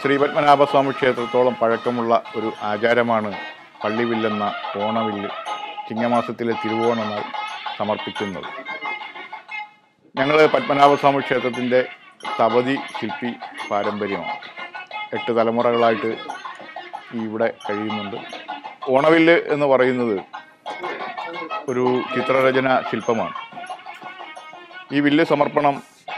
ശ്രീ പത്മനാഭസ്വാമി ക്ഷേത്രത്തോളം പഴക്കമുള്ള ഒരു ആചാരമാണ് പള്ളിവില്ലെന്ന ഓണവില്ല് ചിങ്ങമാസത്തിലെ തിരുവോണനാൾ സമർപ്പിക്കുന്നത് ഞങ്ങൾ പത്മനാഭസ്വാമി ക്ഷേത്രത്തിൻ്റെ സ്ഥപതി ശില്പി പാരമ്പര്യമാണ് എട്ട് തലമുറകളായിട്ട് ഇവിടെ കഴിയുന്നുണ്ട് ഓണവില്ല് എന്ന് പറയുന്നത് ഒരു ചിത്രരചന ശില്പമാണ് ഈ വില്ല് സമർപ്പണം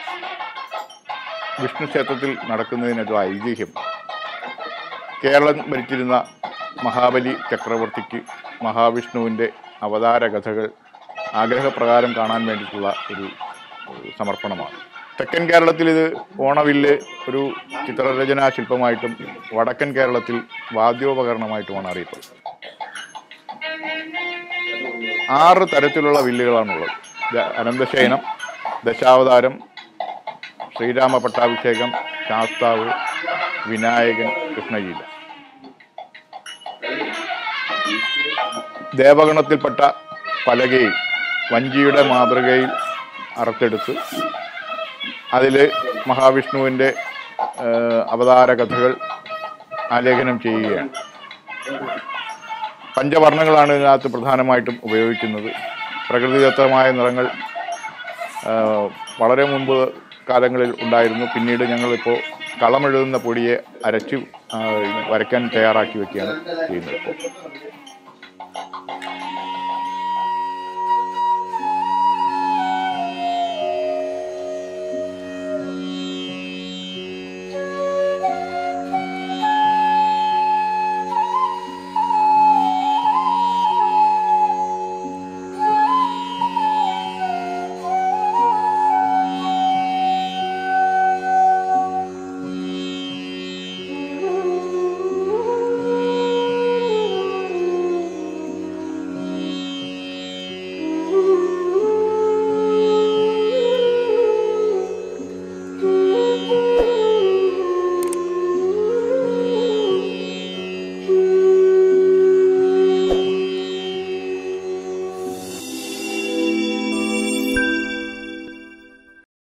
വിഷ്ണു ക്ഷേത്രത്തിൽ നടക്കുന്നതിനൊരു ഐതിഹ്യം കേരളം ഭരിച്ചിരുന്ന മഹാബലി ചക്രവർത്തിക്ക് മഹാവിഷ്ണുവിൻ്റെ അവതാര കഥകൾ ആഗ്രഹപ്രകാരം കാണാൻ വേണ്ടിയിട്ടുള്ള ഒരു ഒരു സമർപ്പണമാണ് തെക്കൻ കേരളത്തിൽ ഇത് ഓണവില്ല് ഒരു ചിത്രരചനാ ശില്പമായിട്ടും വടക്കൻ കേരളത്തിൽ വാദ്യോപകരണമായിട്ടുമാണ് അറിയപ്പെടുന്നത് ആറ് തരത്തിലുള്ള വില്ലുകളാണുള്ളത് ദ- അനന്തശയനം ദശാവതാരം ശ്രീരാമ പട്ടാഭിഷേകം ശാസ്താവ് വിനായകൻ കൃഷ്ണഗീത ദേവഗണത്തിൽപ്പെട്ട പലകയിൽ വഞ്ചിയുടെ മാതൃകയിൽ അറുത്തെടുത്ത് അതിൽ മഹാവിഷ്ണുവിൻ്റെ ഏഹ്, അവതാര കഥകൾ ആലേഖനം ചെയ്യുകയാണ് പഞ്ചവർണ്ണങ്ങളാണ് ഇതിനകത്ത് പ്രധാനമായിട്ടും ഉപയോഗിക്കുന്നത് പ്രകൃതിദത്തമായ നിറങ്ങൾ ആഹ്, വളരെ മുമ്പ് കാലങ്ങളിൽ ഉണ്ടായിരുന്നു പിന്നീട് ഞങ്ങളിപ്പോൾ കളമെഴുതുന്ന പൊടിയെ അരച്ച് ആഹ്, വരയ്ക്കാൻ തയ്യാറാക്കി വെക്കുകയാണ് ചെയ്യുന്നത് ഇപ്പോൾ